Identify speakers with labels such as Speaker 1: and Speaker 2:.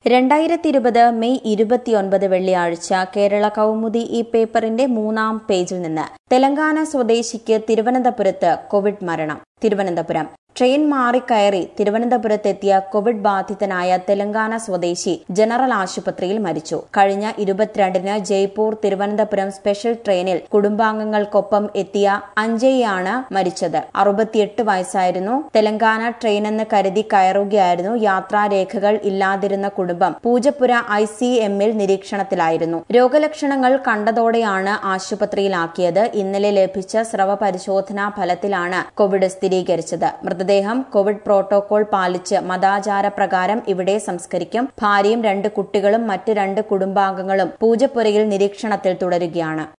Speaker 1: രണ്ടായിരത്തി ഇരുപത് മെയ് ഇരുപത്തിയൊൻപത് വെള്ളിയാഴ്ച കേരള കൗമുദി ഈ പേപ്പറിന്റെ മൂന്നാം പേജിൽ നിന്ന് തെലങ്കാന സ്വദേശിക്ക് തിരുവനന്തപുരത്ത് കോവിഡ് മരണം തിരുവനന്തപുരം ട്രെയിൻ മാറിക്കയറി തിരുവനന്തപുരത്തെത്തിയ കോവിഡ് ബാധിതനായ തെലങ്കാന സ്വദേശി ജനറൽ ആശുപത്രിയിൽ മരിച്ചു കഴിഞ്ഞ ഇരുപത്തിരണ്ടിന് ജയ്പൂർ തിരുവനന്തപുരം സ്പെഷ്യൽ ട്രെയിനിൽ കുടുംബാംഗങ്ങൾക്കൊപ്പം എത്തിയ അഞ്ജയാണ് മരിച്ചത് അറുപത്തിയെട്ട് വയസ്സായിരുന്നു തെലങ്കാന ട്രെയിനെന്ന് കരുതി കയറുകയായിരുന്നു യാത്രാരേഖകൾ ഇല്ലാതിരുന്ന കുടുംബം പൂജപ്പുര ഐ സി എമ്മിൽ നിരീക്ഷണത്തിലായിരുന്നു രോഗലക്ഷണങ്ങൾ കണ്ടതോടെയാണ് ആശുപത്രിയിലാക്കിയത് ഇന്നലെ ലഭിച്ച സ്രവ പരിശോധനാ ഫലത്തിലാണ് കോവിഡ് സ്ഥിരീകരിച്ചത് മൃതദേഹം കോവിഡ് പ്രോട്ടോകോൾ പാലിച്ച് മതാചാര പ്രകാരം ഇവിടെ സംസ്കരിക്കും ഭാര്യയും രണ്ട് കുട്ടികളും മറ്റ് രണ്ട് കുടുംബാംഗങ്ങളും പൂജപ്പുരയിൽ നിരീക്ഷണത്തിൽ തുടരുകയാണ്